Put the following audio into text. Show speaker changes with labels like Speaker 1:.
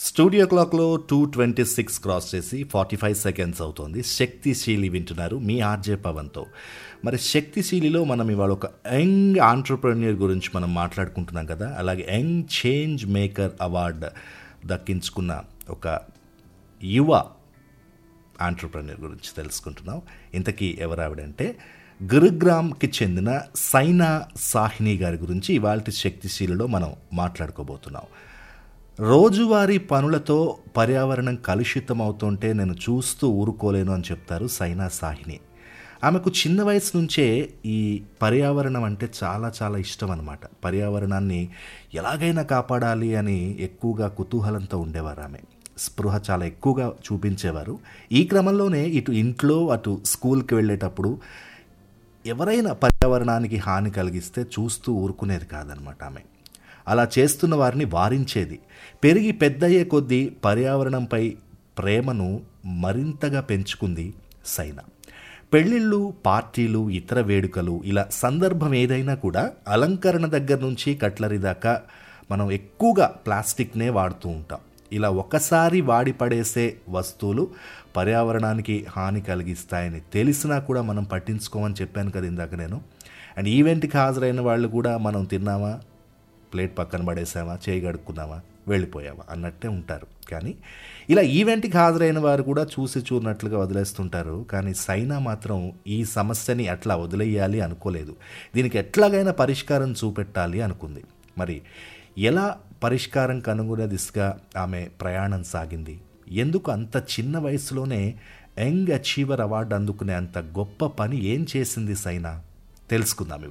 Speaker 1: studio క్లాక్లో two twenty six cross చేసి forty five seconds అవుతోంది శక్తిశీలి వింటున్నారు మీ ఆర్జే పవన్తో మరి శక్తిశీలిలో మనం ఇవాళ ఒక యంగ్ ఆంటర్ప్రెన్యూర్ గురించి మనం మాట్లాడుకుంటున్నాం కదా అలాగే యంగ్ చేంజ్ మేకర్ అవార్డ్ దక్కించుకున్న ఒక యువ ఆంటర్ప్రెన్యూర్ గురించి తెలుసుకుంటున్నాం ఇంతకీ ఎవరావిడంటే గురుగ్రామ్కి చెందిన సైనా సాహిని గారి గురించి ఇవాళ శక్తిశీలిలో మనం మాట్లాడుకోబోతున్నాం రోజువారీ పనులతో పర్యావరణం కలుషితం అవుతుంటే నేను చూస్తూ ఊరుకోలేను అని చెప్తారు సైనా సాహిని ఆమెకు చిన్న వయసు నుంచే ఈ పర్యావరణం అంటే చాలా చాలా ఇష్టం అనమాట పర్యావరణాన్ని ఎలాగైనా కాపాడాలి అని ఎక్కువగా కుతూహలంతో ఉండేవారు ఆమె స్పృహ చాలా ఎక్కువగా చూపించేవారు ఈ క్రమంలోనే ఇటు ఇంట్లో అటు స్కూల్కి వెళ్ళేటప్పుడు ఎవరైనా పర్యావరణానికి హాని కలిగిస్తే చూస్తూ ఊరుకునేది కాదనమాట ఆమె అలా చేస్తున్న వారిని వారించేది పెరిగి పెద్దయ్యే కొద్దీ పర్యావరణంపై ప్రేమను మరింతగా పెంచుకుంది సైనా పెళ్ళిళ్ళు పార్టీలు ఇతర వేడుకలు ఇలా సందర్భం ఏదైనా కూడా అలంకరణ దగ్గర నుంచి కట్లరీ దాకా మనం ఎక్కువగా ప్లాస్టిక్నే వాడుతూ ఉంటాం ఇలా ఒకసారి వాడి పడేసే వస్తువులు పర్యావరణానికి హాని కలిగిస్తాయని తెలిసినా కూడా మనం పట్టించుకోమని చెప్పాను కదా ఇందాక నేను అండ్ ఈవెంట్కి హాజరైన వాళ్ళు కూడా మనం తిన్నామా ప్లేట్ పక్కన పడేసామా చేయి కడుక్కున్నామా వెళ్ళిపోయామా అన్నట్టే ఉంటారు కానీ ఇలా ఈవెంట్కి హాజరైన వారు కూడా చూసి చూడనట్లుగా వదిలేస్తుంటారు కానీ సైనా మాత్రం ఈ సమస్యని అట్లా వదిలేయాలి అనుకోలేదు దీనికి ఎట్లాగైనా పరిష్కారం చూపెట్టాలి అనుకుంది మరి ఎలా పరిష్కారం కనుగొనే దిశగా ఆమె ప్రయాణం సాగింది ఎందుకు అంత చిన్న వయసులోనే యంగ్ అచీవర్ అవార్డు అందుకునే అంత గొప్ప పని ఏం చేసింది సైనా తెలుసుకుందాం